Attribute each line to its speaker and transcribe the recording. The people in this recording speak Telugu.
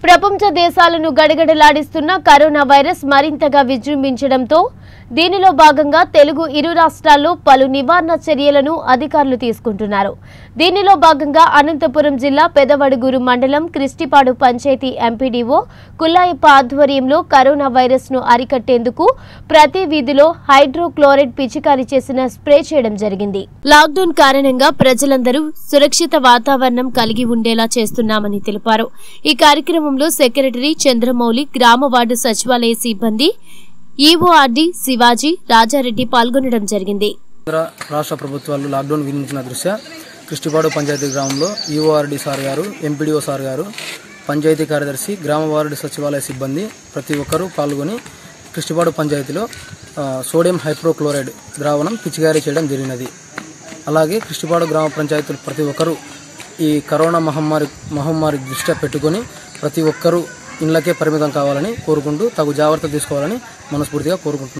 Speaker 1: ప్రపంచ దేశాలను గడగడలాడిస్తున్న కరోనా వైరస్ మరింతగా విజృంభించడంతో దీనిలో భాగంగా తెలుగు ఇరు రాష్ట్రాల్లో పలు నివారణ చర్యలను అధికారులు తీసుకుంటున్నారు దీనిలో భాగంగా అనంతపురం జిల్లా పెదవడుగురు మండలం క్రిస్టిపాడు పంచాయతీ ఎంపీడీఓ కుల్లాయప్ప ఆధ్వర్యంలో కరోనా వైరస్ ను అరికట్టేందుకు ప్రతి వీధిలో హైడ్రోక్లోరైడ్ పిచికారీ చేసిన స్ప్రే చేయడం జరిగింది లాక్డౌన్ కారణంగా ప్రజలందరూ సురక్షిత వాతావరణం కలిగి ఉండేలా చేస్తున్నామని తెలిపారు ఈ కార్యక్రమంలో సెక్రటరీ చంద్రమౌళి గ్రామ వార్డు సచివాలయ సిబ్బంది ఈఓఆర్డి శివాజీ రాజారెడ్డి పాల్గొనడం జరిగింది
Speaker 2: కేంద్ర రాష్ట్ర ప్రభుత్వాలు లాక్డౌన్ విధించిన దృష్ట్యా కృష్టిపాడు పంచాయతీ గ్రామంలో ఈఓఆర్డి సార్ గారు ఎంపీడీఓ సార్ గారు పంచాయతీ కార్యదర్శి గ్రామ వార్డు సచివాలయ సిబ్బంది ప్రతి ఒక్కరూ పాల్గొని కృష్టిపాడు పంచాయతీలో ఆ, సోడియం హైప్రోక్లోరైడ్ ద్రావణం పిచికారీ చేయడం జరిగినది అలాగే కృష్టిపాడు గ్రామ పంచాయతీలు ప్రతి ఒక్కరూ ఈ కరోనా మహమ్మారి మహమ్మారి దృష్ట్యా పెట్టుకొని ప్రతి ఒక్కరూ ఇళ్లకే పరిమితం కావాలని కోరుకుంటూ తగు జాగ్రత్తలు తీసుకోవాలని మనస్ఫూర్తిగా కోరుకుంటున్నాను